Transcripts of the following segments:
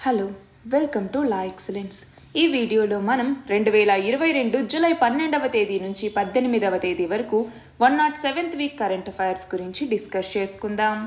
hello welcome to la excellence ఈ వీడియోలో మనం రెండు వేల ఇరవై రెండు జూలై పన్నెండవ తేదీ నుంచి పద్దెనిమిదవ తేదీ వరకు one not seventh week current affairs గురించి డిస్కస్ చేసుకుందాం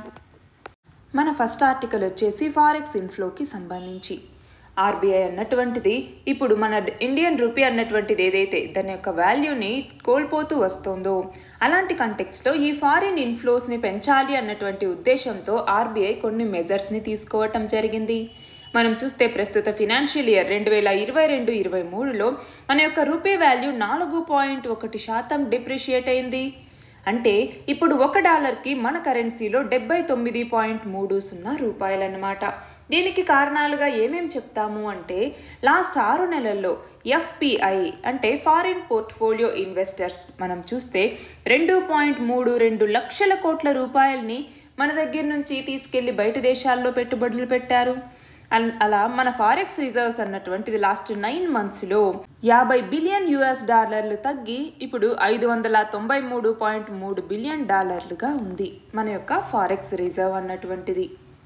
మన ఫస్ట్ ఆర్టికల్ వచ్చేసి ఫారెక్స్ ఇన్ఫ్లోకి సంబంధించి ఆర్బీఐ అన్నటువంటిది ఇప్పుడు మన ఇండియన్ రూపీ అన్నటువంటిది ఏదైతే దాని యొక్క వాల్యూని కోల్పోతూ వస్తుందో అలాంటి కంటెక్స్లో ఈ ఫారిన్ ఇన్ఫ్లోస్ని పెంచాలి అన్నటువంటి ఉద్దేశంతో ఆర్బీఐ కొన్ని మెజర్స్ని తీసుకోవటం జరిగింది మనం చూస్తే ప్రస్తుత ఫినాన్షియల్ ఇయర్ రెండు వేల ఇరవై రెండు ఇరవై మూడులో మన యొక్క రూపీ వాల్యూ నాలుగు పాయింట్ ఒకటి శాతం డిప్రిషియేట్ అయింది అంటే ఇప్పుడు ఒక డాలర్కి మన కరెన్సీలో డెబ్బై తొమ్మిది పాయింట్ మూడు సున్నా రూపాయలన్నమాట దీనికి కారణాలుగా ఏమేం చెప్తాము అంటే లాస్ట్ ఆరు నెలల్లో ఎఫ్పిఐ అంటే ఫారిన్ పోర్ట్ఫోలియో ఇన్వెస్టర్స్ మనం చూస్తే రెండు పాయింట్ మూడు రెండు లక్షల కోట్ల రూపాయల్ని మన దగ్గర నుంచి తీసుకెళ్లి బయట దేశాల్లో పెట్టుబడులు పెట్టారు అన్- అలా మన ఫారెక్స్ రిజర్వ్స్ అన్నటువంటిది లాస్ట్ నైన్ మంత్స్లో యాభై బిలియన్ యుఎస్ డాలర్లు తగ్గి ఇప్పుడు ఐదు వందల తొంభై మూడు పాయింట్ మూడు బిలియన్ డాలర్లుగా ఉంది మన యొక్క ఫారెక్స్ రిజర్వ్ అన్నటువంటిది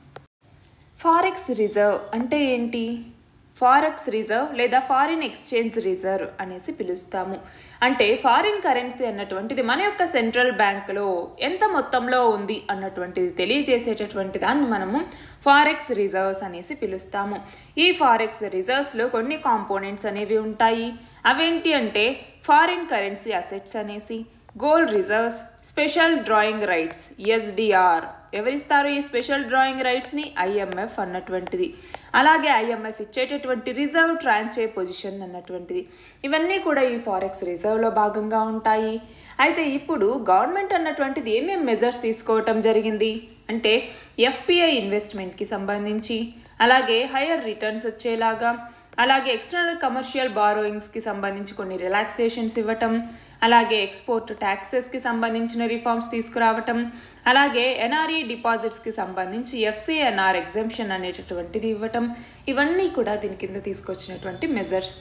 ఫారెక్స్ రిజర్వ్ అంటే ఏంటి ఫారెక్స్ రిజర్వ్ లేదా ఫారిన్ ఎక్స్చేంజ్ రిజర్వ్ అనేసి పిలుస్తాము అంటే ఫారిన్ కరెన్సీ అన్నటువంటిది మన యొక్క సెంట్రల్ బ్యాంకులో ఎంత మొత్తంలో ఉంది అన్నటువంటిది తెలియజేసేటటువంటి దాన్ని మనము ఫారెక్స్ రిజర్వ్స్ అనేసి పిలుస్తాము ఈ ఫారెక్స్ రిజర్వ్స్లో కొన్ని కాంపోనెంట్స్ అనేవి ఉంటాయి అవేంటి అంటే ఫారిన్ కరెన్సీ అసెట్స్ అనేసి gold reserves special drawing rights SDR ఎవరిస్తారు ఈ స్పెషల్ డ్రాయింగ్ రైట్స్ని ఐఎంఎఫ్ అన్నటువంటిది అలాగే ఐఎంఎఫ్ ఇచ్చేటటువంటి రిజర్వ్ ట్రాన్చే పొజిషన్ అన్నటువంటిది ఇవన్నీ కూడా ఈ ఫారెక్స్ రిజర్వ్లో భాగంగా ఉంటాయి అయితే ఇప్పుడు గవర్నమెంట్ అన్నటువంటిది ఏమేం మెజర్స్ తీసుకోవటం జరిగింది అంటే ఎఫ్పిఐ ఇన్వెస్ట్మెంట్కి సంబంధించి అలాగే హయ్యర్ రిటర్న్స్ వచ్చేలాగా అలాగే ఎక్స్టర్నల్ కమర్షియల్ బారోయింగ్స్కి సంబంధించి కొన్ని రిలాక్సేషన్స్ ఇవ్వటం అలాగే ఎక్స్పోర్ట్ ట్యాక్సెస్కి సంబంధించిన రిఫార్మ్స్ తీసుకురావటం అలాగే ఎన్ఆర్ఈ డిపాజిట్స్కి సంబంధించి ఎఫ్సిఎన్ఆర్ ఎగ్జంప్షన్ అనేటటువంటిది ఇవ్వటం ఇవన్నీ కూడా దీని కింద తీసుకొచ్చినటువంటి మెజర్స్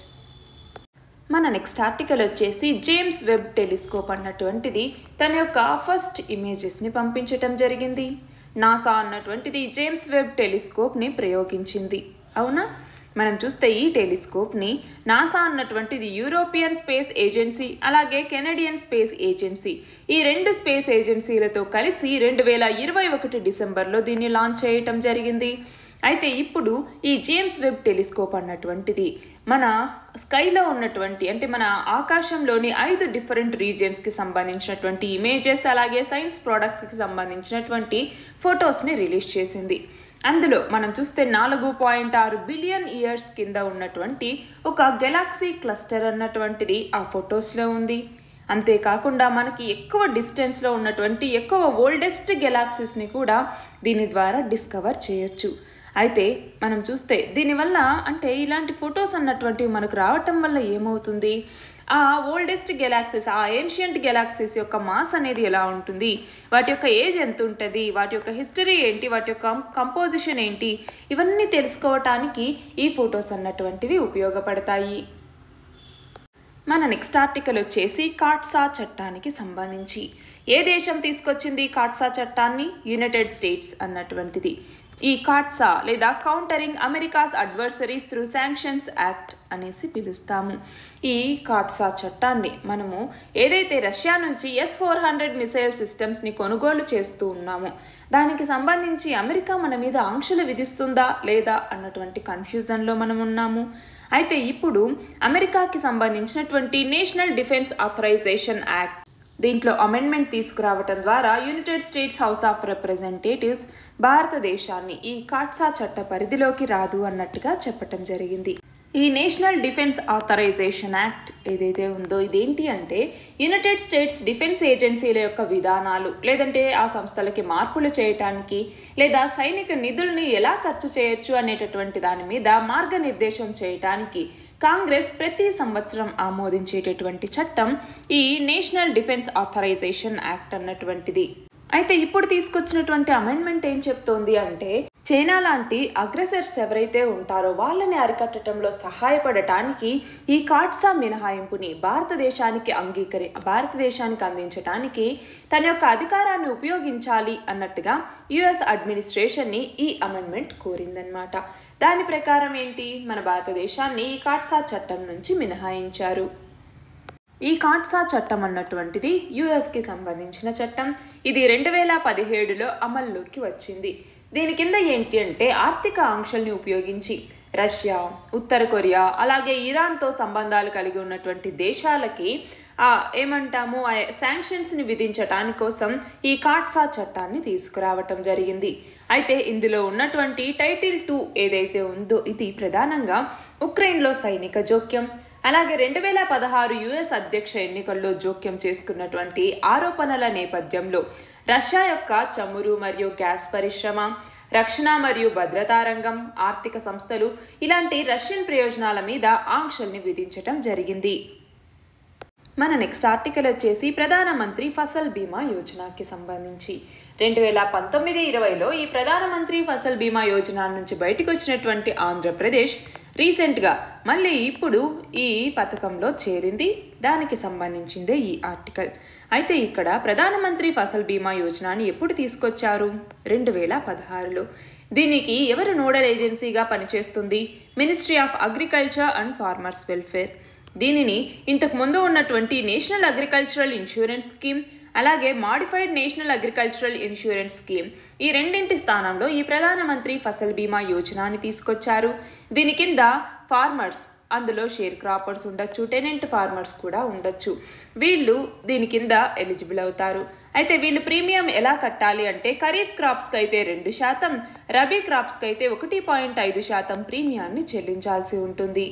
మన నెక్స్ట్ ఆర్టికల్ వచ్చేసి జేమ్స్ వెబ్ టెలిస్కోప్ అన్నటువంటిది తన యొక్క ఫస్ట్ ఇమేజెస్ని పంపించటం జరిగింది నాసా అన్నటువంటిది జేమ్స్ వెబ్ టెలిస్కోప్ని ప్రయోగించింది అవునా మనం చూస్తే ఈ టెలిస్కోప్ని నాసా అన్నటువంటిది యూరోపియన్ స్పేస్ ఏజెన్సీ అలాగే కెనడియన్ స్పేస్ ఏజెన్సీ ఈ రెండు స్పేస్ ఏజెన్సీలతో కలిసి రెండు వేల ఇరవై ఒకటి డిసెంబర్లో దీన్ని లాంచ్ చేయటం జరిగింది అయితే ఇప్పుడు ఈ జేమ్స్ వెబ్ టెలిస్కోప్ అన్నటువంటిది మన స్కైలో ఉన్నటువంటి అంటే మన ఆకాశంలోని ఐదు డిఫరెంట్ రీజియన్స్కి సంబంధించినటువంటి ఇమేజెస్ అలాగే సైన్స్ ప్రోడక్ట్స్కి సంబంధించినటువంటి ఫొటోస్ని రిలీజ్ చేసింది అందులో మనం చూస్తే నాలుగు పాయింట్ ఆరు బిలియన్ ఇయర్స్ కింద ఉన్నటువంటి ఒక గెలాక్సీ క్లస్టర్ అన్నటువంటిది ఆ ఫొటోస్లో ఉంది అంతేకాకుండా మనకి ఎక్కువ డిస్టెన్స్లో ఉన్నటువంటి ఎక్కువ ఓల్డెస్ట్ గెలాక్సీస్ని కూడా దీని ద్వారా డిస్కవర్ చేయొచ్చు అయితే మనం చూస్తే దీనివల్ల అంటే ఇలాంటి ఫొటోస్ అన్నటువంటివి మనకు రావటం వల్ల ఏమవుతుంది ఆ ఓల్డెస్ట్ గెలాక్సీస్ ఆ ఏన్షియంట్ గెలాక్సీస్ యొక్క మాస్ అనేది ఎలా ఉంటుంది వాటి యొక్క ఏజ్ ఎంత ఉంటుంది వాటి యొక్క హిస్టరీ ఏంటి వాటి యొక్క కంపోజిషన్ ఏంటి ఇవన్నీ తెలుసుకోవటానికి ఈ ఫొటోస్ అన్నటువంటివి ఉపయోగపడతాయి మన నెక్స్ట్ ఆర్టికల్ వచ్చేసి కాట్సా చట్టానికి సంబంధించి ఏ దేశం తీసుకొచ్చింది ఈ కాట్సా చట్టాన్ని యునైటెడ్ స్టేట్స్ అన్నటువంటిది ఈ కాట్సా లేదా countering America's adversaries through sanctions act అనేసి పిలుస్తాము ఈ కాట్సా చట్టాన్ని మనము ఏదైతే రష్యా నుంచి ఎస్ ఫోర్ హండ్రెడ్ మిసైల్ సిస్టమ్స్ని కొనుగోలు చేస్తూ ఉన్నామో దానికి సంబంధించి అమెరికా మన మీద ఆంక్షలు విధిస్తుందా లేదా అన్నటువంటి కన్ఫ్యూజన్లో మనం ఉన్నాము అయితే ఇప్పుడు అమెరికాకి సంబంధించినటువంటి నేషనల్ డిఫెన్స్ ఆథరైజేషన్ యాక్ట్ దీంట్లో అమెండ్మెంట్ తీసుకురావటం ద్వారా United States House of Representatives భారతదేశాన్ని ఈ కాట్సా చట్ట పరిధిలోకి రాదు అన్నట్టుగా చెప్పటం జరిగింది ఈ నేషనల్ డిఫెన్స్ ఆథరైజేషన్ యాక్ట్ ఏదైతే ఉందో ఇదేంటి అంటే యునైటెడ్ స్టేట్స్ డిఫెన్స్ ఏజెన్సీల యొక్క విధానాలు లేదంటే ఆ సంస్థలకి మార్పులు చేయటానికి లేదా సైనిక నిధుల్ని ఎలా ఖర్చు చేయొచ్చు అనేటటువంటి దాని మీద మార్గనిర్దేశం చేయటానికి కాంగ్రెస్ ప్రతి సంవత్సరం ఆమోదించేటటువంటి చట్టం ఈ నేషనల్ డిఫెన్స్ ఆథరైజేషన్ యాక్ట్ అన్నటువంటిది అయితే ఇప్పుడు తీసుకొచ్చినటువంటి అమెండ్మెంట్ ఏం చెప్తోంది అంటే చైనా లాంటి అగ్రెసర్స్ ఎవరైతే ఉంటారో వాళ్ళని అరికట్టడంలో సహాయపడటానికి ఈ కాట్సా మినహాయింపుని భారతదేశానికి అంగీకరి భారతదేశానికి అందించడానికి తన యొక్క అధికారాన్ని ఉపయోగించాలి అన్నట్టుగా యుఎస్ అడ్మినిస్ట్రేషన్ని ఈ అమెండ్మెంట్ కోరిందనమాట దాని ప్రకారం ఏంటి మన భారతదేశాన్ని ఈ కాట్సా చట్టం నుంచి మినహాయించారు ఈ కాట్సా చట్టం అన్నటువంటిది యుఎస్కి సంబంధించిన చట్టం ఇది రెండు వేల పదిహేడులో అమల్లోకి వచ్చింది దీని కింద ఏంటి అంటే ఆర్థిక ఆంక్షల్ని ఉపయోగించి రష్యా ఉత్తర కొరియా అలాగే ఇరాన్తో సంబంధాలు కలిగి ఉన్నటువంటి దేశాలకి ఆ ఏమంటాము ఆ శాంక్షన్స్ని విధించటాని కోసం ఈ కాట్సా చట్టాన్ని తీసుకురావటం జరిగింది అయితే ఇందులో ఉన్నటువంటి టైటిల్ టూ ఏదైతే ఉందో ఇది ప్రధానంగా ఉక్రెయిన్లో సైనిక జోక్యం అలాగే రెండు వేల పదహారు యుఎస్ అధ్యక్ష ఎన్నికల్లో జోక్యం చేసుకున్నటువంటి ఆరోపణల నేపథ్యంలో రష్యా యొక్క చమురు మరియు గ్యాస్ పరిశ్రమ రక్షణ మరియు భద్రతా రంగం ఆర్థిక సంస్థలు ఇలాంటి రష్యన్ ప్రయోజనాల మీద ఆంక్షల్ని విధించటం జరిగింది మన నెక్స్ట్ ఆర్టికల్ వచ్చేసి ప్రధానమంత్రి ఫసల్ బీమా యోజనకి సంబంధించి రెండు వేల పంతొమ్మిది ఇరవైలో ఈ ప్రధానమంత్రి ఫసల్ బీమా యోజన నుంచి బయటకు వచ్చినటువంటి ఆంధ్రప్రదేశ్ రీసెంట్గా మళ్ళీ ఇప్పుడు ఈ పథకంలో చేరింది దానికి సంబంధించిందే ఈ ఆర్టికల్ అయితే ఇక్కడ ప్రధానమంత్రి ఫసల్ బీమా యోజనని ఎప్పుడు తీసుకొచ్చారు రెండు వేల పదహారులో దీనికి ఎవరు నోడల్ ఏజెన్సీగా పనిచేస్తుంది ministry of agriculture and farmers welfare దీనిని ఇంతకు ముందు ఉన్నటువంటి నేషనల్ అగ్రికల్చరల్ ఇన్సూరెన్స్ స్కీమ్ అలాగే modified national agricultural insurance scheme ఈ రెండింటి స్థానంలో ఈ ప్రధానమంత్రి ఫసల్ బీమా యోజనాని తీసుకొచ్చారు దీని కింద ఫార్మర్స్ అందులో షేర్ క్రాపర్స్ ఉండొచ్చు టెనెంట్ ఫార్మర్స్ కూడా ఉండొచ్చు వీళ్ళు దీని కింద ఎలిజిబుల్ అవుతారు అయితే వీళ్ళు ప్రీమియం ఎలా కట్టాలి అంటే ఖరీఫ్ క్రాప్స్కి అయితే రెండు శాతం రబీ క్రాప్స్కి అయితే ఒకటి పాయింట్ ఐదు శాతం ప్రీమియాన్ని చెల్లించాల్సి ఉంటుంది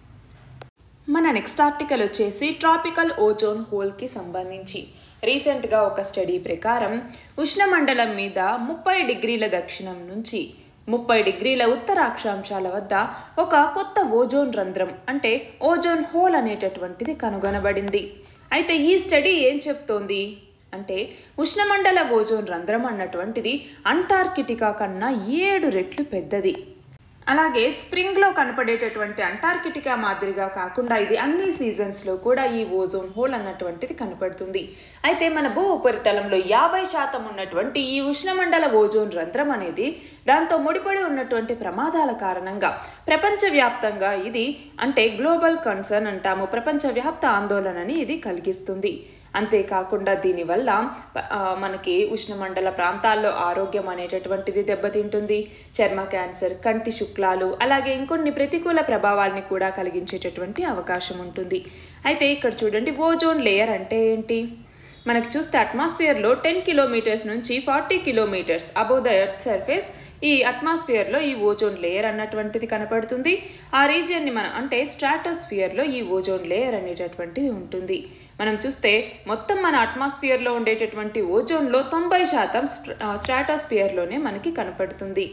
మన నెక్స్ట్ ఆర్టికల్ వచ్చేసి ట్రాపికల్ ఓజోన్ హోల్కి సంబంధించి రీసెంట్గా ఒక స్టడీ ప్రకారం ఉష్ణమండలం మీద ముప్పై డిగ్రీల దక్షిణం నుంచి ముప్పై డిగ్రీల ఉత్తర అక్షాంశాల వద్ద ఒక కొత్త ఓజోన్ రంధ్రం అంటే ఓజోన్ హోల్ అనేటటువంటిది కనుగొనబడింది అయితే ఈ స్టడీ ఏం చెప్తోంది అంటే ఉష్ణమండల ఓజోన్ రంధ్రం అన్నటువంటిది అంటార్కిటికా కన్నా ఏడు రెట్లు పెద్దది అలాగే స్ప్రింగ్లో కనపడేటటువంటి అంటార్కిటికా మాదిరిగా కాకుండా ఇది అన్ని సీజన్స్లో కూడా ఈ ఓజోన్ హోల్ అన్నటువంటిది కనపడుతుంది అయితే మన భూ ఉపరితలంలో యాభై శాతం ఉన్నటువంటి ఈ ఉష్ణమండల ఓజోన్ రంధ్రం అనేది దాంతో ముడిపడి ఉన్నటువంటి ప్రమాదాల కారణంగా ప్రపంచవ్యాప్తంగా ఇది అంటే గ్లోబల్ కన్సర్న్ అంటాము ప్రపంచవ్యాప్త ఆందోళనని ఇది కలిగిస్తుంది అంతేకాకుండా దీనివల్ల ఆ, మనకి ఉష్ణమండల ప్రాంతాల్లో ఆరోగ్యం అనేటటువంటిది దెబ్బతింటుంది చర్మ క్యాన్సర్ కంటి శుక్లాలు అలాగే ఇంకొన్ని ప్రతికూల ప్రభావాల్ని కూడా కలిగించేటటువంటి అవకాశం ఉంటుంది అయితే ఇక్కడ చూడండి ఓజోన్ లేయర్ అంటే ఏంటి మనకి చూస్తే అట్మాస్ఫియర్లో టెన్ కిలోమీటర్స్ నుంచి forty kilometres above the earth surface ఈ అట్మాస్ఫియర్లో ఈ ఓజోన్ లేయర్ అన్నటువంటిది కనపడుతుంది ఆ రీజియన్ని మనం అంటే స్ట్రాటోస్ఫియర్లో ఈ ఓజోన్ లేయర్ అనేటటువంటిది ఉంటుంది మనం చూస్తే మొత్తం మన అట్మాస్ఫియర్లో ఉండేటటువంటి ఓజోన్లో తొంభై శాతం స్ట్రాటోస్ఫియర్లోనే మనకి కనపడుతుంది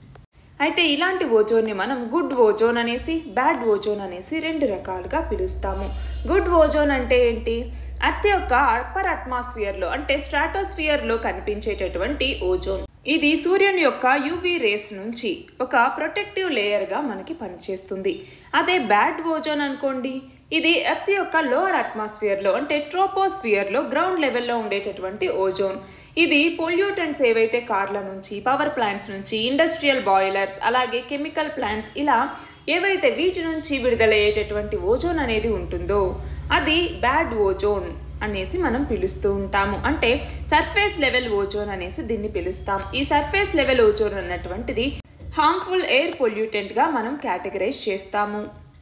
అయితే ఇలాంటి ఓజోన్ని మనం గుడ్ ఓజోన్ అనేసి బ్యాడ్ ఓజోన్ అనేసి రెండు రకాలుగా పిలుస్తాము గుడ్ ఓజోన్ అంటే ఏంటి అర్త్ యొక్క అప్పర్ అట్మాస్ఫియర్లో అంటే స్ట్రాటోస్ఫియర్లో కనిపించేటటువంటి ఓజోన్ ఇది సూర్యుని యొక్క యూవీ రేస్ నుంచి ఒక ప్రొటెక్టివ్ లేయర్గా మనకి పనిచేస్తుంది అదే బ్యాడ్ ఓజోన్ అనుకోండి ఇది ఎర్త్ యొక్క లోవర్ అట్మాస్ఫియర్లో అంటే ట్రోపోస్ఫియర్లో గ్రౌండ్ లెవెల్లో ఉండేటటువంటి ఓజోన్ ఇది పొల్యూటెంట్స్ ఏవైతే కార్ల నుంచి పవర్ ప్లాంట్స్ నుంచి ఇండస్ట్రియల్ బాయిలర్స్ అలాగే కెమికల్ ప్లాంట్స్ ఇలా ఏవైతే వీటి నుంచి విడుదలయ్యేటటువంటి ఓజోన్ అనేది ఉంటుందో అది బ్యాడ్ ఓజోన్ అనేసి మనం పిలుస్తూ ఉంటాము అంటే సర్ఫేస్ లెవెల్ ఓజోన్ అనేసి దీన్ని పిలుస్తాం ఈ సర్ఫేస్ లెవెల్ ఓజోన్ అన్నటువంటిది హార్మ్ఫుల్ ఎయిర్ పొల్యూటెంట్గా మనం కేటగరైజ్ చేస్తాము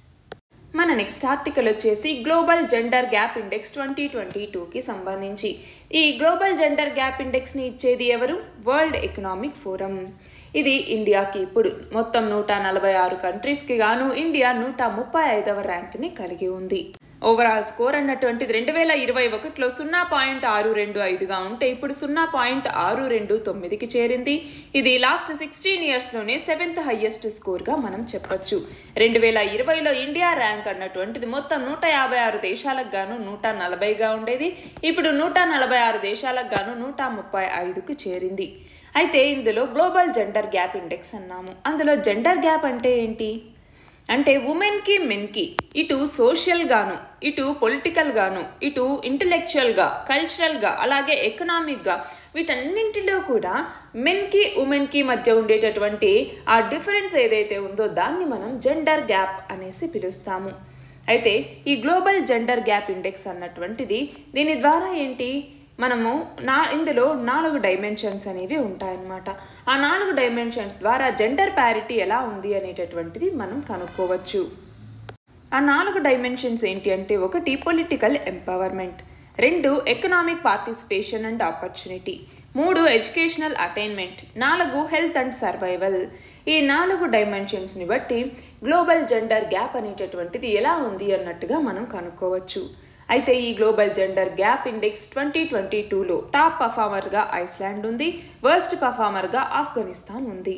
మన నెక్స్ట్ ఆర్టికల్ వచ్చేసి global gender gap index twenty twenty టూకి సంబంధించి ఈ గ్లోబల్ జెండర్ గ్యాప్ ఇండెక్స్ని ఇచ్చేది ఎవరు వరల్డ్ ఎకనామిక్ ఫోరం ఇది ఇండియాకి ఇప్పుడు మొత్తం నూట నలభై ఆరు కంట్రీస్కి గాను ఇండియా నూట ముప్పై ఐదవ ర్యాంక్ని కలిగి ఉంది ఓవరాల్ స్కోర్ అన్నటువంటిది రెండు వేల ఇరవై ఒకటిలో సున్నా పాయింట్ ఆరు రెండు ఐదుగా ఉంటే ఇప్పుడు సున్నా పాయింట్ ఆరు రెండు తొమ్మిదికి చేరింది ఇది లాస్ట్ సిక్స్టీన్ ఇయర్స్లోనే సెవెంత్ హయ్యెస్ట్ స్కోర్గా మనం చెప్పొచ్చు రెండు వేల ఇరవైలో ఇండియా ర్యాంక్ అన్నటువంటిది మొత్తం నూట యాభై ఆరు దేశాలకు గాను నూట నలభైగా ఉండేది ఇప్పుడు నూట నలభై ఆరు దేశాలకు గాను నూట ముప్పై ఐదుకు చేరింది అయితే ఇందులో గ్లోబల్ జెండర్ గ్యాప్ ఇండెక్స్ అన్నాము అందులో జెండర్ గ్యాప్ అంటే ఏంటి అంటే ఉమెన్కి మెన్కి ఇటు సోషల్ గాను ఇటు పొలిటికల్ గాను ఇటు ఇంటలెక్చువల్గా కల్చరల్గా అలాగే ఎకనామిక్గా వీటన్నింటిలో కూడా మెన్కి ఉమెన్కి మధ్య ఉండేటటువంటి ఆ డిఫరెన్స్ ఏదైతే ఉందో దాన్ని మనం జెండర్ గ్యాప్ అనేసి పిలుస్తాము అయితే ఈ గ్లోబల్ జెండర్ గ్యాప్ ఇండెక్స్ అన్నటువంటిది దీని ద్వారా ఏంటి మనము నా ఇందులో నాలుగు డైమెన్షన్స్ అనేవి ఉంటాయన్నమాట ఆ నాలుగు డైమెన్షన్స్ ద్వారా జెండర్ ప్యారిటీ ఎలా ఉంది అనేటటువంటిది మనం కనుక్కోవచ్చు ఆ నాలుగు డైమెన్షన్స్ ఏంటి అంటే ఒకటి పొలిటికల్ ఎంపవర్మెంట్ రెండు ఎకనామిక్ పార్టిసిపేషన్ అండ్ ఆపర్చునిటీ మూడు ఎడ్యుకేషనల్ అటైన్మెంట్ నాలుగు హెల్త్ అండ్ సర్వైవల్ ఈ నాలుగు డైమెన్షన్స్ని బట్టి గ్లోబల్ జెండర్ గ్యాప్ అనేటటువంటిది ఎలా ఉంది అన్నట్టుగా మనం కనుక్కోవచ్చు అయితే ఈ global gender gap index twenty twenty టూలో టాప్ పర్ఫార్మర్గా ఐస్లాండ్ ఉంది వర్స్ట్ పర్ఫార్మర్గా ఆఫ్ఘనిస్తాన్ ఉంది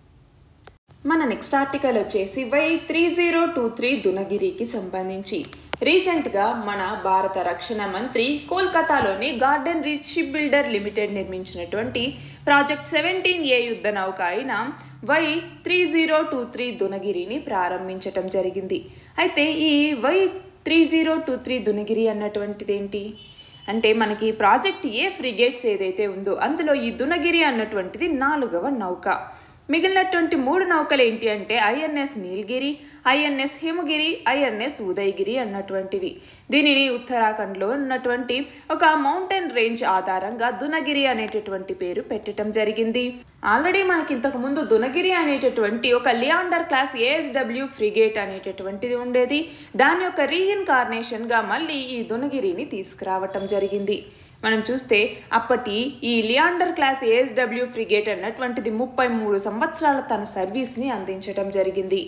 మన నెక్స్ట్ ఆర్టికల్ వచ్చేసి Y three zero two three దునగిరికి సంబంధించి రీసెంట్గా మన భారత రక్షణ మంత్రి కోల్కతాలోని Garden Reach Ship Builder Limited నిర్మించినటువంటి ప్రాజెక్ట్ సెవెంటీన్ ఏ యుద్ధ నౌక అయిన Y three zero two three దునగిరిని ప్రారంభించటం జరిగింది అయితే ఈ Y three zero two three Dunagiri అన్నటువంటిది ఏంటి అంటే మనకి ప్రాజెక్ట్ ఏ ఫ్రిగేట్స్ ఏదైతే ఉందో అందులో ఈ దునగిరి అన్నటువంటిది నాలుగవ నౌక మిగిలినటువంటి మూడు నౌకలు ఏంటి అంటే INS Nilgiri INS Himgiri INS Udaygiri అన్నటువంటివి దీనిని ఉత్తరాఖండ్లో ఉన్నటువంటి ఒక మౌంటైన్ రేంజ్ ఆధారంగా దునగిరి అనేటటువంటి పేరు పెట్టడం జరిగింది ఆల్రెడీ మనకి ఇంతకు ముందు దునగిరి అనేటటువంటి ఒక లియాండర్ క్లాస్ ఏఎస్డబ్ల్యూ ఫ్రిగేట్ అనేటటువంటిది ఉండేది దాని యొక్క రీఇన్కార్నేషన్గా మళ్ళీ ఈ దునగిరిని తీసుకురావటం జరిగింది మనం చూస్తే అప్పటి ఈ లియాండర్ క్లాస్ ఏఎస్డబ్ల్యూ ఫ్రిగేట్ అన్నటువంటిది ముప్పై మూడు సంవత్సరాల తన సర్వీస్ని అందించడం జరిగింది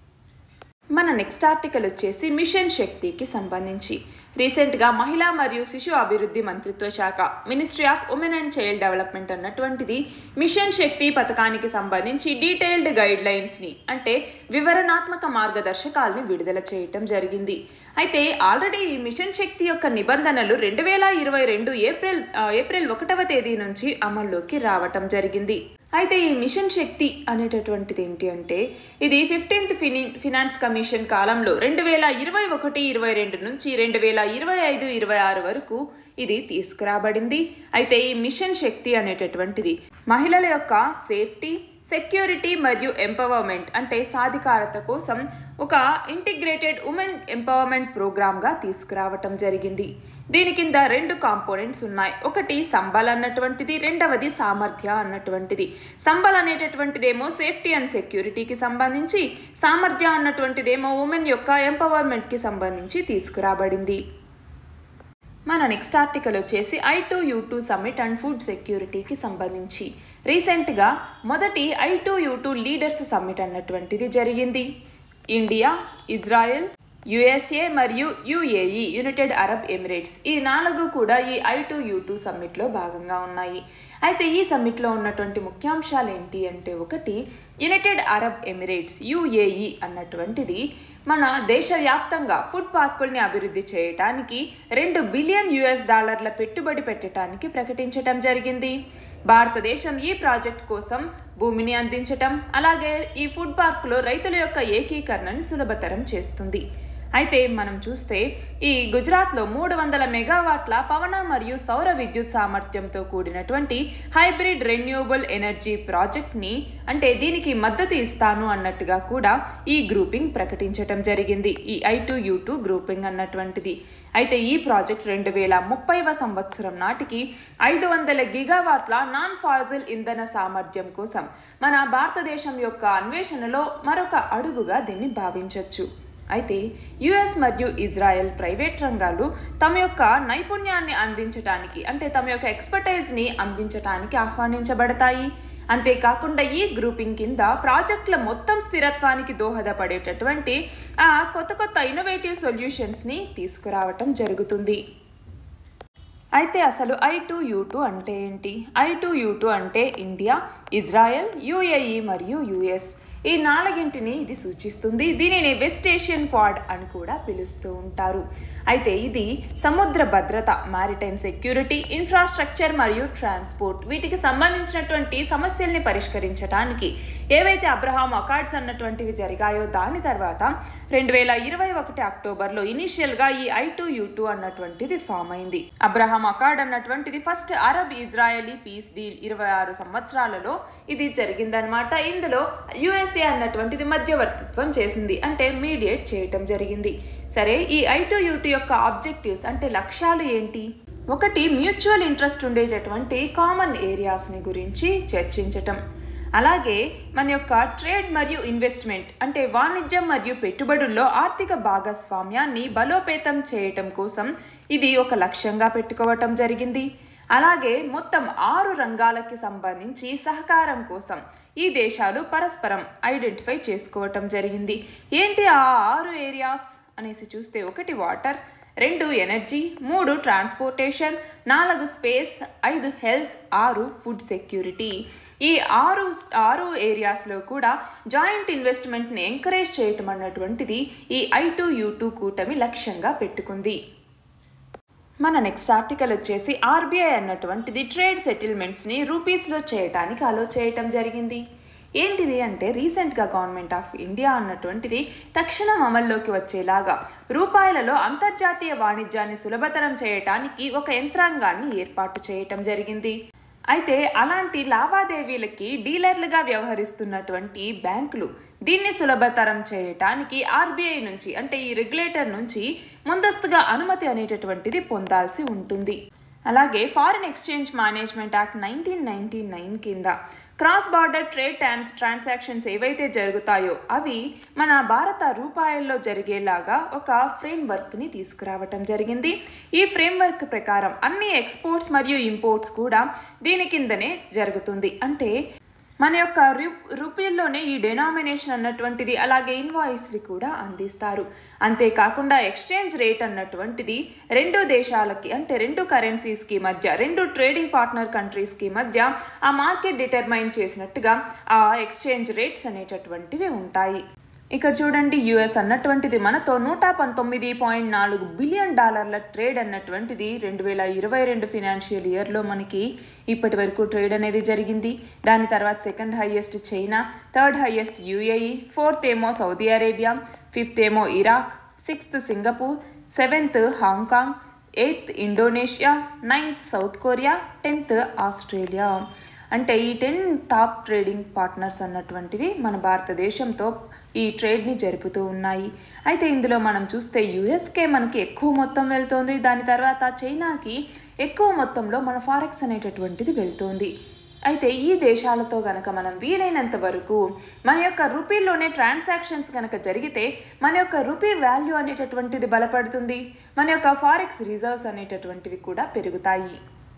మన నెక్స్ట్ ఆర్టికల్ వచ్చేసి మిషన్ శక్తికి సంబంధించి రీసెంట్గా మహిళా మరియు శిశు అభివృద్ధి మంత్రిత్వ శాఖ ministry of women and child development అన్నటువంటిది మిషన్ శక్తి పథకానికి సంబంధించి డీటెయిల్డ్ గైడ్ లైన్స్ని అంటే వివరణాత్మక మార్గదర్శకాలని విడుదల చేయటం జరిగింది అయితే ఆల్రెడీ ఈ మిషన్ శక్తి యొక్క నిబంధనలు రెండు వేల ఇరవై రెండు ఏప్రిల్ ఏప్రిల్ ఒకటవ తేదీ నుంచి అమల్లోకి రావటం జరిగింది అయితే ఈ మిషన్ శక్తి అనేటటువంటిది ఏంటి అంటే ఇది ఫిఫ్టీన్త్ ఫిని ఫినాన్స్ కమిషన్ కాలంలో రెండు వేల ఇరవై ఒకటి ఇరవై రెండు నుంచి రెండు వేల ఇరవై ఐదు ఇరవై ఆరు వరకు ఇది తీసుకురాబడింది అయితే ఈ మిషన్ శక్తి అనేటటువంటిది మహిళల యొక్క సేఫ్టీ సెక్యూరిటీ మరియు ఎంపవర్మెంట్ అంటే సాధికారత కోసం ఒక ఇంటిగ్రేటెడ్ ఉమెన్ ఎంపవర్మెంట్ ప్రోగ్రామ్గా తీసుకురావటం జరిగింది దీని కింద రెండు కాంపోనెంట్స్ ఉన్నాయి ఒకటి సంబల్ అన్నటువంటిది రెండవది సామర్థ్య అన్నటువంటిది సంబల్ అనేటటువంటిదేమో సేఫ్టీ అండ్ సెక్యూరిటీకి సంబంధించి సామర్థ్య అన్నటువంటిదేమో ఉమెన్ యొక్క ఎంపవర్మెంట్కి సంబంధించి తీసుకురాబడింది మన నెక్స్ట్ ఆర్టికల్ వచ్చేసి I two U two summit and food సెక్యూరిటీకి సంబంధించి రీసెంట్గా మొదటి I two U two leaders summit అన్నటువంటిది జరిగింది ఇండియా ఇజ్రాయెల్ యుఎస్ఏ మరియు యుఏఈ యునైటెడ్ అరబ్ ఎమిరేట్స్ ఈ నాలుగు కూడా ఈ ఐ టు యూ టూ సమ్మిట్లో భాగంగా ఉన్నాయి అయితే ఈ సమ్మిట్లో ఉన్నటువంటి ముఖ్యాంశాలు ఏంటి అంటే ఒకటి యునైటెడ్ అరబ్ ఎమిరేట్స్ యుఏఈ అన్నటువంటిది మన దేశవ్యాప్తంగా ఫుడ్ పార్కుల్ని అభివృద్ధి చేయడానికి రెండు బిలియన్ యుఎస్ డాలర్ల పెట్టుబడి పెట్టడానికి ప్రకటించటం జరిగింది భారతదేశం ఈ ప్రాజెక్ట్ కోసం భూమిని అందించటం అలాగే ఈ ఫుడ్ పార్కులో రైతుల యొక్క ఏకీకరణని సులభతరం చేస్తుంది అయితే మనం చూస్తే ఈ గుజరాత్లో మూడు వందల మెగావాట్ల పవన మరియు సౌర విద్యుత్ సామర్థ్యంతో కూడినటువంటి హైబ్రిడ్ రెన్యూవబుల్ ఎనర్జీ ప్రాజెక్ట్ని అంటే దీనికి మద్దతు ఇస్తాను అన్నట్టుగా కూడా ఈ గ్రూపింగ్ ప్రకటించటం జరిగింది ఈ I two U two grouping అన్నటువంటిది అయితే ఈ ప్రాజెక్ట్ రెండు వేల ముప్పైవ సంవత్సరం నాటికి ఐదు వందల గిగావాట్ల నాన్ ఫాజిల్ ఇంధన సామర్థ్యం కోసం మన భారతదేశం యొక్క అన్వేషణలో మరొక అడుగుగా దీన్ని భావించవచ్చు అయితే యుఎస్ మరియు ఇజ్రాయెల్ ప్రైవేట్ రంగాలు తమ యొక్క నైపుణ్యాన్ని అందించడానికి అంటే తమ యొక్క ఎక్స్పర్టైజ్ని అందించడానికి ఆహ్వానించబడతాయి అంతేకాకుండా ఈ గ్రూపింగ్ కింద ప్రాజెక్టుల మొత్తం స్థిరత్వానికి దోహదపడేటటువంటి ఆ కొత్త కొత్త ఇన్నోవేటివ్ సొల్యూషన్స్ని తీసుకురావటం జరుగుతుంది అయితే అసలు ఐ టు యూ టూ అంటే ఏంటి ఐ టు యూ టూ అంటే ఇండియా ఇజ్రాయెల్ యుఏఈ మరియు యుఎస్ ఈ నాలుగింటిని ఇది సూచిస్తుంది దీనిని వెస్ట్ ఏషియన్ క్వాడ్ అని కూడా పిలుస్తూ ఉంటారు అయితే ఇది సముద్ర భద్రత మారిటైమ్ సెక్యూరిటీ ఇన్ఫ్రాస్ట్రక్చర్ మరియు ట్రాన్స్పోర్ట్ వీటికి సంబంధించినటువంటి సమస్యల్ని పరిష్కరించడానికి ఏవైతే అబ్రహాం అకార్డ్స్ అన్నటువంటివి జరిగాయో దాని తర్వాత రెండు వేల ఇరవై ఒకటి అక్టోబర్లో ఇనీషియల్గా ఈ ఐ టు యూ టూ అన్నటువంటిది ఫామ్ అయింది అబ్రహాం అకార్డ్ అన్నటువంటిది first Arab Israeli peace deal ఇరవై ఆరు సంవత్సరాలలో ఇది జరిగిందనమాట ఇందులో యుఎస్ఏ అన్నటువంటిది మధ్యవర్తిత్వం చేసింది అంటే మీడియేట్ చేయటం జరిగింది సరే ఈ ఐ టు యూ టూ యొక్క ఆబ్జెక్టివ్స్ అంటే లక్ష్యాలు ఏంటి ఒకటి మ్యూచువల్ ఇంట్రెస్ట్ ఉండేటటువంటి కామన్ ఏరియాస్ని గురించి చర్చించటం అలాగే మన యొక్క ట్రేడ్ మరియు ఇన్వెస్ట్మెంట్ అంటే వాణిజ్యం మరియు పెట్టుబడుల్లో ఆర్థిక భాగస్వామ్యాన్ని బలోపేతం చేయటం కోసం ఇది ఒక లక్ష్యంగా పెట్టుకోవటం జరిగింది అలాగే మొత్తం ఆరు రంగాలకి సంబంధించి సహకారం కోసం ఈ దేశాలు పరస్పరం ఐడెంటిఫై చేసుకోవటం జరిగింది ఏంటి ఆ ఆరు ఏరియాస్ అనేసి చూస్తే ఒకటి వాటర్ రెండు ఎనర్జీ మూడు ట్రాన్స్పోర్టేషన్ నాలుగు స్పేస్ ఐదు హెల్త్ ఆరు ఫుడ్ సెక్యూరిటీ ఈ ఆరు ఆరు ఏరియాస్లో కూడా జాయింట్ ఇన్వెస్ట్మెంట్ని ఎంకరేజ్ చేయటం అన్నటువంటిది ఈ ఐ టు యూ టూ కూటమి లక్ష్యంగా పెట్టుకుంది మన నెక్స్ట్ ఆర్టికల్ వచ్చేసి ఆర్బీఐ అన్నటువంటిది ట్రేడ్ సెటిల్మెంట్స్ని రూపీస్లో చేయటానికి అలో చేయటం జరిగింది ఏంటిది అంటే రీసెంట్గా గవర్నమెంట్ ఆఫ్ ఇండియా అన్నటువంటిది తక్షణం అమల్లోకి వచ్చేలాగా రూపాయలలో అంతర్జాతీయ వాణిజ్యాన్ని సులభతరం చేయటానికి ఒక యంత్రాంగాన్ని ఏర్పాటు చేయటం జరిగింది అయితే అలాంటి లావాదేవీలకి డీలర్లుగా వ్యవహరిస్తున్నటువంటి బ్యాంకులు దీన్ని సులభతరం చేయటానికి ఆర్బీఐ నుంచి అంటే ఈ రెగ్యులేటర్ నుంచి ముందస్తుగా అనుమతి అనేటటువంటిది పొందాల్సి ఉంటుంది అలాగే foreign exchange management act nineteen ninety nine కింద cross border trade trans transactions ఏవైతే జరుగుతాయో అవి మన భారత రూపాయల్లో జరిగేలాగా ఒక ఫ్రేమ్ వర్క్ని తీసుకురావటం జరిగింది ఈ ఫ్రేమ్ వర్క్ ప్రకారం అన్ని ఎక్స్పోర్ట్స్ మరియు ఇంపోర్ట్స్ కూడా దీని కిందనే జరుగుతుంది అంటే మన యొక్క రూ రూపీల్లోనే ఈ డెనామినేషన్ అన్నటువంటిది అలాగే ఇన్వాయిస్లు కూడా అందిస్తారు అంతేకాకుండా ఎక్స్చేంజ్ రేట్ అన్నటువంటిది రెండు దేశాలకి అంటే రెండు కరెన్సీస్కి మధ్య రెండు ట్రేడింగ్ పార్ట్నర్ కంట్రీస్కి మధ్య ఆ మార్కెట్ డిటర్మైన్ చేసినట్టుగా ఆ ఎక్స్చేంజ్ రేట్స్ అనేటటువంటివి ఉంటాయి ఇక్కడ చూడండి యుఎస్ అన్నటువంటిది మనతో నూట పంతొమ్మిది పాయింట్ నాలుగు బిలియన్ డాలర్ల ట్రేడ్ అన్నటువంటిది రెండు వేల ఇరవై రెండు ఫినాన్షియల్ ఇయర్లో మనకి ఇప్పటి వరకు ట్రేడ్ అనేది జరిగింది దాని తర్వాత second highest China third highest UAE fourth ఏమో సౌదీ అరేబియా ఫిఫ్త్ ఏమో Iraq sixth Singapore seventh Hong Kong eighth Indonesia ninth South Korea tenth Australia అంటే ఈ టెన్ టాప్ ట్రేడింగ్ పార్ట్నర్స్ అన్నటువంటివి మన భారతదేశంతో ఈ ట్రేడ్ని జరుపుతూ ఉన్నాయి అయితే ఇందులో మనం చూస్తే యుఎస్కే మనకి ఎక్కువ మొత్తం వెళ్తోంది దాని తర్వాత చైనాకి ఎక్కువ మొత్తంలో మన ఫారెక్స్ అనేటటువంటిది వెళ్తోంది అయితే ఈ దేశాలతో గనక మనం వీలైనంత వరకు మన యొక్క రూపీలోనే ట్రాన్సాక్షన్స్ కనుక జరిగితే మన యొక్క రూపీ వాల్యూ అనేటటువంటిది బలపడుతుంది మన యొక్క ఫారెక్స్ రిజర్వ్స్ అనేటటువంటివి కూడా పెరుగుతాయి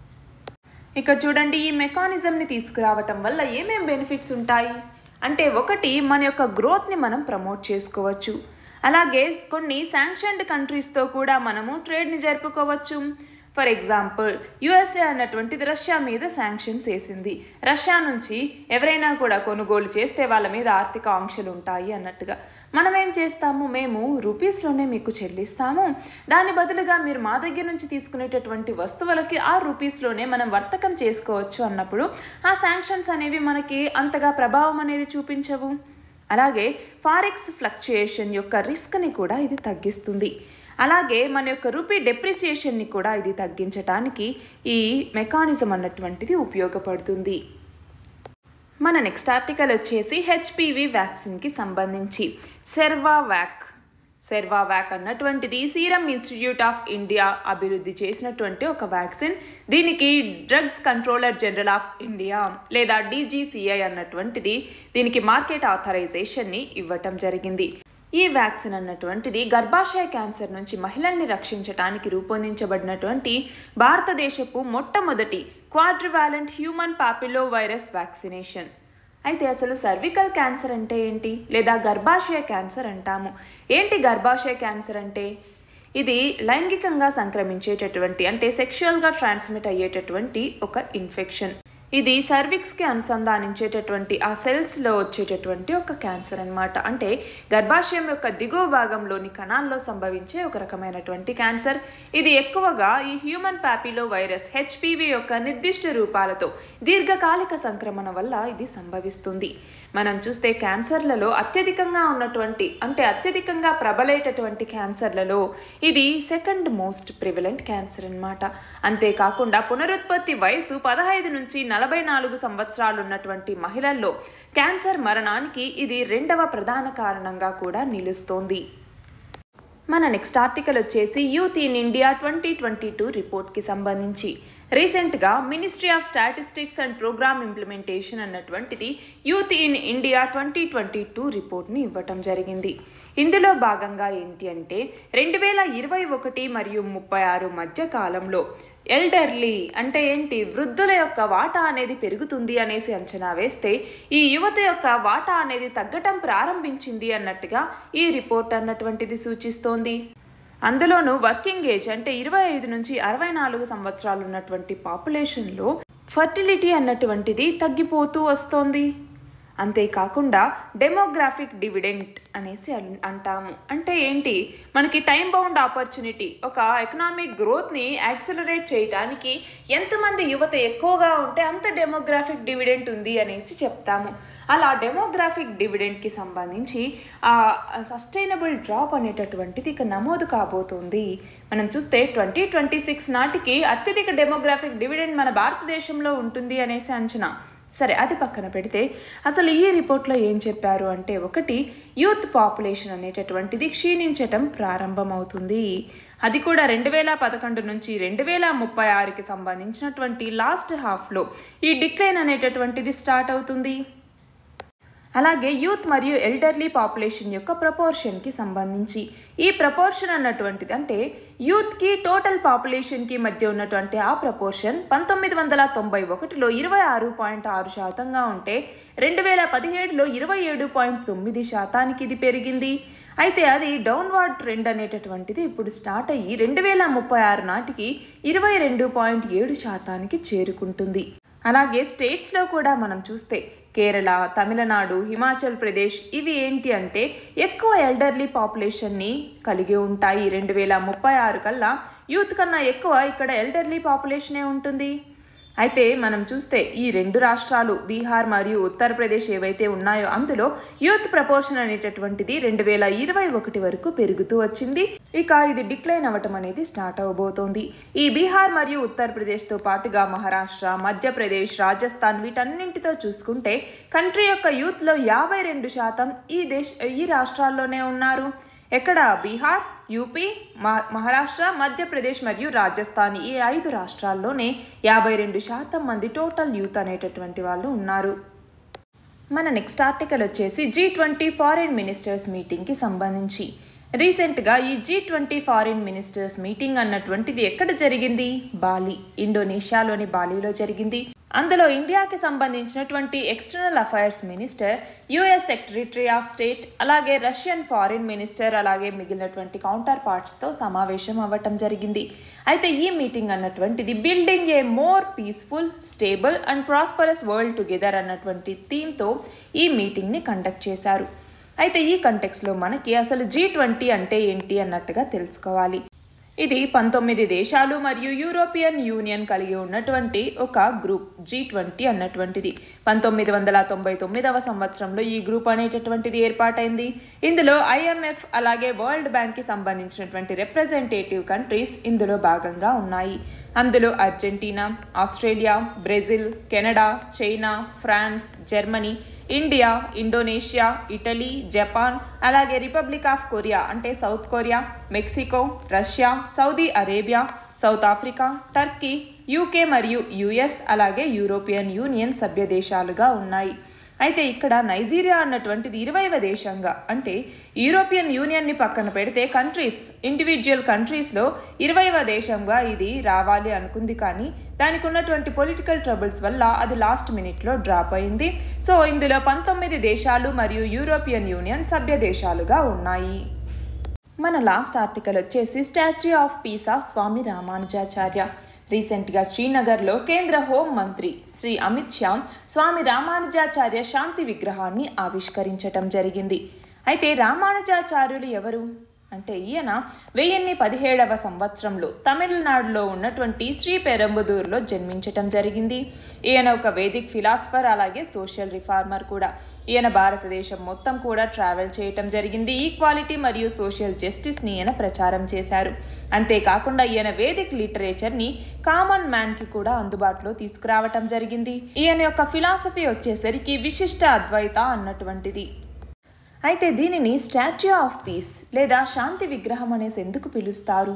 ఇక్కడ చూడండి ఈ మెకానిజంని తీసుకురావటం వల్ల ఏమేం బెనిఫిట్స్ ఉంటాయి అంటే ఒకటి మన యొక్క గ్రోత్ని మనం ప్రమోట్ చేసుకోవచ్చు అలాగే కొన్ని శాంక్షన్డ్ కంట్రీస్తో కూడా మనము ట్రేడ్ని జరుపుకోవచ్చు ఫర్ ఎగ్జాంపుల్ యుఎస్ఏ అన్నటువంటిది రష్యా మీద శాంక్షన్స్ వేసింది రష్యా నుంచి ఎవరైనా కూడా కొనుగోలు చేస్తే వాళ్ళ మీద ఆర్థిక ఆంక్షలు ఉంటాయి అన్నట్టుగా మనం ఏం చేస్తాము మేము రూపీస్లోనే మీకు చెల్లిస్తాము దాని బదులుగా మీరు మా దగ్గర నుంచి తీసుకునేటటువంటి వస్తువులకి ఆ రూపీస్లోనే మనం వర్తకం చేసుకోవచ్చు అన్నప్పుడు ఆ శాంక్షన్స్ అనేవి మనకి అంతగా ప్రభావం అనేది చూపించవు అలాగే ఫారెక్స్ ఫ్లక్చుయేషన్ యొక్క రిస్క్ని కూడా ఇది తగ్గిస్తుంది అలాగే మన యొక్క రూపీ డెప్రిసియేషన్ని కూడా ఇది తగ్గించడానికి ఈ మెకానిజం అన్నటువంటిది ఉపయోగపడుతుంది మన నెక్స్ట్ ఆర్టికల్ వచ్చేసి హెచ్పివి వ్యాక్సిన్కి సంబంధించి సెర్వావ్యాక్ సెర్వావ్యాక్ అన్నటువంటిది సీరం ఇన్స్టిట్యూట్ ఆఫ్ ఇండియా అభివృద్ధి చేసినటువంటి ఒక వ్యాక్సిన్ దీనికి Drugs Controller General of India లేదా డీజీసీఐ అన్నటువంటిది దీనికి మార్కెట్ ఆథరైజేషన్ని ఇవ్వటం జరిగింది ఈ వ్యాక్సిన్ అన్నటువంటిది గర్భాశయ క్యాన్సర్ నుంచి మహిళల్ని రక్షించడానికి రూపొందించబడినటువంటి భారతదేశపు మొట్టమొదటి quadrivalent human papilloma virus vaccination అయితే అసలు సర్వికల్ క్యాన్సర్ అంటే ఏంటి లేదా గర్భాశయ క్యాన్సర్ అంటాము ఏంటి గర్భాశయ క్యాన్సర్ అంటే ఇది లైంగికంగా సంక్రమించేటటువంటి అంటే సెక్షువల్గా ట్రాన్స్మిట్ అయ్యేటటువంటి ఒక ఇన్ఫెక్షన్ ఇది సర్విక్స్కి అనుసంధానించేటటువంటి ఆ సెల్స్లో వచ్చేటటువంటి ఒక క్యాన్సర్ అన్నమాట అంటే గర్భాశయం యొక్క దిగువ భాగంలోని కణాల్లో సంభవించే ఒక రకమైనటువంటి క్యాన్సర్ ఇది ఎక్కువగా ఈ హ్యూమన్ ప్యాపిలో వైరస్ హెచ్పివి యొక్క నిర్దిష్ట రూపాలతో దీర్ఘకాలిక సంక్రమణ వల్ల ఇది సంభవిస్తుంది మనం చూస్తే క్యాన్సర్లలో అత్యధికంగా ఉన్నటువంటి అంటే అత్యధికంగా ప్రబలేటటువంటి క్యాన్సర్లలో ఇది సెకండ్ మోస్ట్ ప్రివలెంట్ క్యాన్సర్ అన్నమాట అంతేకాకుండా పునరుత్పత్తి వయసు పదహైదు నుంచి నలభై నాలుగు సంవత్సరాలు ఉన్నటువంటి మహిళల్లో క్యాన్సర్ మరణానికి ఇది రెండవ ప్రధాన కారణంగా కూడా నిలుస్తోంది మన నెక్స్ట్ ఆర్టికల్ వచ్చేసి youth in India twenty twenty two రిపోర్ట్కి సంబంధించి రీసెంట్గా ministry of statistics and programme implementation అన్నటువంటిది youth in India twenty twenty two రిపోర్ట్ని ఇవ్వటం జరిగింది ఇందులో భాగంగా ఏంటి అంటే రెండు వేల ఇరవై ఒకటి మరియు ముప్పై ఆరు మధ్య కాలంలో ఎల్డర్లీ అంటే ఏంటి వృద్ధుల యొక్క వాటా అనేది పెరుగుతుంది అనేసి అంచనా వేస్తే ఈ యువత యొక్క వాటా అనేది తగ్గటం ప్రారంభించింది అన్నట్టుగా ఈ రిపోర్ట్ అన్నటువంటిది సూచిస్తోంది అందులోనూ వర్కింగ్ ఏజ్ అంటే ఇరవై ఐదు నుంచి అరవై నాలుగు సంవత్సరాలు ఉన్నటువంటి పాపులేషన్లో ఫర్టిలిటీ అన్నటువంటిది తగ్గిపోతూ వస్తోంది అంతేకాకుండా డెమోగ్రాఫిక్ డివిడెంట్ అనేసి అన్- అంటాము అంటే ఏంటి మనకి టైం బౌండ్ ఆపర్చునిటీ ఒక ఎకనామిక్ గ్రోత్ని యాక్సిలరేట్ చేయడానికి ఎంతమంది యువత ఎక్కువగా ఉంటే అంత డెమోగ్రాఫిక్ డివిడెంట్ ఉంది అనేసి చెప్తాము అలా డెమోగ్రాఫిక్ డివిడెంట్కి సంబంధించి ఆ సస్టైనబుల్ డ్రాప్ అనేటటువంటిది ఇక నమోదు కాబోతుంది మనం చూస్తే ట్వంటీ ట్వంటీ సిక్స్ నాటికి అత్యధిక డెమోగ్రాఫిక్ డివిడెంట్ మన భారతదేశంలో ఉంటుంది అనేసి అంచనా సరే అది పక్కన పెడితే అసలు ఈ రిపోర్ట్లో ఏం చెప్పారు అంటే ఒకటి యూత్ పాపులేషన్ అనేటటువంటిది క్షీణించటం ప్రారంభమవుతుంది అది కూడా రెండు వేల పదకొండు నుంచి రెండు వేల ముప్పై ఆరుకి సంబంధించినటువంటి లాస్ట్ హాఫ్లో ఈ డిక్లైన్ అనేటటువంటిది స్టార్ట్ అవుతుంది అలాగే యూత్ మరియు ఎల్డర్లీ పాపులేషన్ యొక్క ప్రపోర్షన్కి సంబంధించి ఈ ప్రపోర్షన్ అన్నటువంటిది అంటే యూత్కి టోటల్ పాపులేషన్కి మధ్య ఉన్నటువంటి ఆ ప్రపోర్షన్ పంతొమ్మిది వందల తొంభై ఒకటిలో ఇరవై ఆరు పాయింట్ ఆరు శాతంగా ఉంటే రెండు వేల పదిహేడులో ఇరవై ఏడు పాయింట్ తొమ్మిది శాతానికి ఇది పెరిగింది అయితే అది డౌన్వార్డ్ ట్రెండ్ అనేటటువంటిది ఇప్పుడు స్టార్ట్ అయ్యి రెండు వేల ముప్పై ఆరు నాటికి ఇరవై రెండు పాయింట్ ఏడు శాతానికి చేరుకుంటుంది అలాగే స్టేట్స్లో కూడా మనం చూస్తే కేరళ తమిళనాడు హిమాచల్ ప్రదేశ్ ఇవి ఏంటి అంటే ఎక్కువ ఎల్డర్లీ పాపులేషన్ని కలిగి ఉంటాయి రెండు వేల ముప్పై ఆరు కల్లా యూత్ కన్నా ఎక్కువ ఇక్కడ ఎల్డర్లీ పాపులేషనే ఉంటుంది అయితే మనం చూస్తే ఈ రెండు రాష్ట్రాలు బీహార్ మరియు ఉత్తరప్రదేశ్ ఏవైతే ఉన్నాయో అందులో యూత్ ప్రపోర్షన్ అనేటటువంటిది రెండు వేల ఇరవై ఒకటి వరకు పెరుగుతూ వచ్చింది ఇక ఇది డిక్లైన్ అవ్వటం అనేది స్టార్ట్ అవబోతోంది ఈ బీహార్ మరియు ఉత్తరప్రదేశ్తో పాటుగా మహారాష్ట్ర మధ్యప్రదేశ్ రాజస్థాన్ వీటన్నింటితో చూసుకుంటే కంట్రీ యొక్క యూత్లో యాభై రెండు శాతం ఈ దేశ ఈ రాష్ట్రాల్లోనే ఉన్నారు ఎక్కడ బీహార్ యూపీ మా- మహారాష్ట్ర మధ్యప్రదేశ్ మరియు రాజస్థాన్ ఈ ఐదు రాష్ట్రాల్లోనే యాభై రెండు శాతం మంది టోటల్ యూత్ అనేటటువంటి వాళ్ళు ఉన్నారు మన నెక్స్ట్ ఆర్టికల్ వచ్చేసి జీ ట్వంటీ ఫారిన్ మినిస్టర్స్ మీటింగ్కి సంబంధించి రీసెంట్గా ఈ G twenty foreign ministers meeting అన్నటువంటిది ఎక్కడ జరిగింది బాలి ఇండోనేషియాలోని బాలీలో జరిగింది అందులో ఇండియాకి సంబంధించినటువంటి external affairs minister US secretary of state అలాగే రష్యన్ ఫారిన్ మినిస్టర్ అలాగే మిగిలినటువంటి కౌంటర్ పార్ట్స్తో సమావేశం అవ్వటం జరిగింది అయితే ఈ మీటింగ్ అన్నటువంటిది building a more peaceful stable and prosperous world together అన్నటువంటి థీమ్తో ఈ మీటింగ్ని కండక్ట్ చేశారు అయితే ఈ కంటెక్స్లో మనకి అసలు జీ ట్వంటీ అంటే ఏంటి అన్నట్టుగా తెలుసుకోవాలి ఇది పంతొమ్మిది దేశాలు మరియు యూరోపియన్ యూనియన్ కలిగి ఉన్నటువంటి ఒక గ్రూప్ జీ ట్వంటీ అన్నటువంటిది పంతొమ్మిది వందల తొంభై తొమ్మిదవ సంవత్సరంలో ఈ గ్రూప్ అనేటటువంటిది ఏర్పాటైంది ఇందులో ఐఎంఎఫ్ అలాగే వరల్డ్ బ్యాంక్కి సంబంధించినటువంటి రిప్రజెంటేటివ్ కంట్రీస్ ఇందులో భాగంగా ఉన్నాయి అందులో Argentina Australia Brazil Canada China France Germany India Indonesia Italy Japan అలాగే రిపబ్లిక్ ఆఫ్ కొరియా అంటే South Korea Mexico Russia Saudi Arabia South Africa Turkey UK మరియు యుఎస్ అలాగే యూరోపియన్ యూనియన్ సభ్య దేశాలుగా ఉన్నాయి అయితే ఇక్కడ నైజీరియా అన్నటువంటిది ఇరవైవ దేశంగా అంటే యూరోపియన్ యూనియన్ని పక్కన పెడితే కంట్రీస్ ఇండివిజువల్ కంట్రీస్లో ఇరవైవ దేశంగా ఇది రావాలి అనుకుంది కానీ దానికి ఉన్నటువంటి పొలిటికల్ ట్రబుల్స్ వల్ల అది లాస్ట్ మినిట్లో డ్రాప్ అయింది సో ఇందులో పంతొమ్మిది దేశాలు మరియు యూరోపియన్ యూనియన్ సభ్య దేశాలుగా ఉన్నాయి మన లాస్ట్ ఆర్టికల్ వచ్చేసి statue of peace of Swami Ramanujacharya రీసెంట్గా శ్రీనగర్లో కేంద్ర హోం మంత్రి శ్రీ అమిత్ షా స్వామి రామానుజాచార్య శాంతి విగ్రహాన్ని ఆవిష్కరించటం జరిగింది అయితే రామానుజాచార్యులు ఎవరు అంటే ఈయన వెయ్యిన్ని పదిహేడవ సంవత్సరంలో తమిళనాడులో ఉన్నటువంటి శ్రీ పెరంబుదూరులో జన్మించటం జరిగింది ఈయన ఒక వేదిక్ ఫిలాసఫర్ అలాగే సోషల్ రిఫార్మర్ కూడా ఈయన భారతదేశం మొత్తం కూడా ట్రావెల్ చేయటం జరిగింది ఈక్వాలిటీ మరియు సోషల్ జస్టిస్ని ఈయన ప్రచారం చేశారు అంతేకాకుండా ఈయన వేదిక్ లిటరేచర్ని కామన్ మ్యాన్కి కూడా అందుబాటులో తీసుకురావటం జరిగింది ఈయన యొక్క ఫిలాసఫీ వచ్చేసరికి విశిష్ట అద్వైత అన్నటువంటిది అయితే దీనిని స్టాచ్యూ ఆఫ్ పీస్ లేదా శాంతి విగ్రహం అనేసి ఎందుకు పిలుస్తారు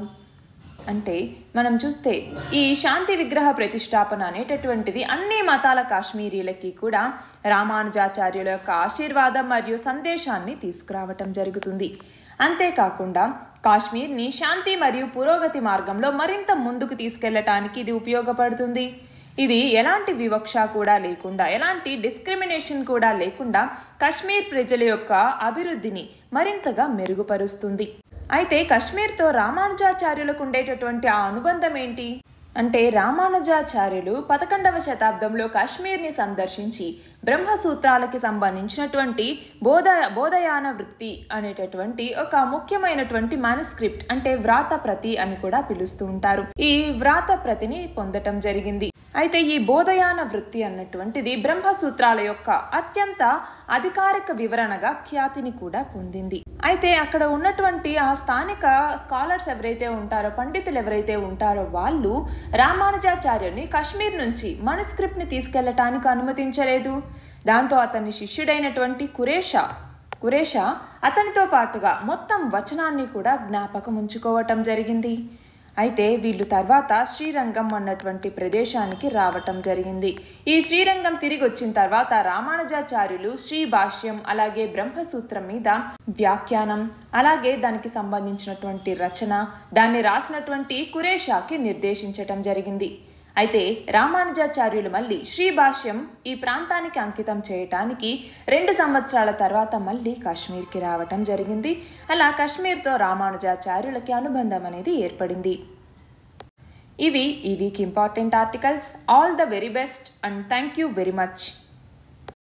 అంటే మనం చూస్తే ఈ శాంతి విగ్రహ ప్రతిష్టాపన అనేటటువంటిది అన్ని మతాల కాశ్మీరీలకి కూడా రామానుజాచార్యుల యొక్క ఆశీర్వాదం మరియు సందేశాన్ని తీసుకురావటం జరుగుతుంది అంతేకాకుండా కాశ్మీర్ని శాంతి మరియు పురోగతి మార్గంలో మరింత ముందుకు తీసుకెళ్లటానికి ఇది ఉపయోగపడుతుంది ఇది ఎలాంటి వివక్ష కూడా లేకుండా ఎలాంటి డిస్క్రిమినేషన్ కూడా లేకుండా కశ్మీర్ ప్రజల యొక్క అభివృద్ధిని మరింతగా మెరుగుపరుస్తుంది అయితే కశ్మీర్తో రామానుజాచార్యులకు ఉండేటటువంటి ఆ అనుబంధం ఏంటి అంటే రామానుజాచార్యులు పదకొండవ శతాబ్దంలో కాశ్మీర్ని సందర్శించి బ్రహ్మసూత్రాలకి సంబంధించినటువంటి బోధ బోధయాన వృత్తి అనేటటువంటి ఒక ముఖ్యమైనటువంటి మానుస్క్రిప్ట్ అంటే వ్రాత ప్రతి అని కూడా పిలుస్తూ ఉంటారు ఈ వ్రాత ప్రతిని పొందటం జరిగింది అయితే ఈ బోధయాన వృత్తి అన్నటువంటిది బ్రహ్మసూత్రాల యొక్క అత్యంత అధికారిక వివరణగా ఖ్యాతిని కూడా పొందింది అయితే అక్కడ ఉన్నటువంటి ఆ స్థానిక స్కాలర్స్ ఎవరైతే ఉంటారో పండితులు ఎవరైతే ఉంటారో వాళ్ళు రామానుజాచార్యుని కశ్మీర్ నుంచి మనుస్క్రిప్ట్ని తీసుకెళ్లటానికి అనుమతించలేదు దాంతో అతని శిష్యుడైనటువంటి కురేషా కురేషా అతనితో పాటుగా మొత్తం వచనాన్ని కూడా జ్ఞాపకం ఉంచుకోవటం జరిగింది అయితే వీళ్ళు తర్వాత శ్రీరంగం అన్నటువంటి ప్రదేశానికి రావటం జరిగింది ఈ శ్రీరంగం తిరిగి వచ్చిన తర్వాత రామానుజాచార్యులు శ్రీ భాష్యం అలాగే బ్రహ్మసూత్రం మీద వ్యాఖ్యానం అలాగే దానికి సంబంధించినటువంటి రచన దాన్ని రాసినటువంటి కురేషాకి నిర్దేశించటం జరిగింది అయితే రామానుజాచార్యులు మళ్ళీ శ్రీ భాష్యం ఈ ప్రాంతానికి అంకితం చేయటానికి రెండు సంవత్సరాల తర్వాత మళ్ళీ కాశ్మీర్కి రావటం జరిగింది అలా కాశ్మీర్తో రామానుజాచార్యులకి అనుబంధం అనేది ఏర్పడింది ఇవి ఈ week important articles all the very best and thank you very much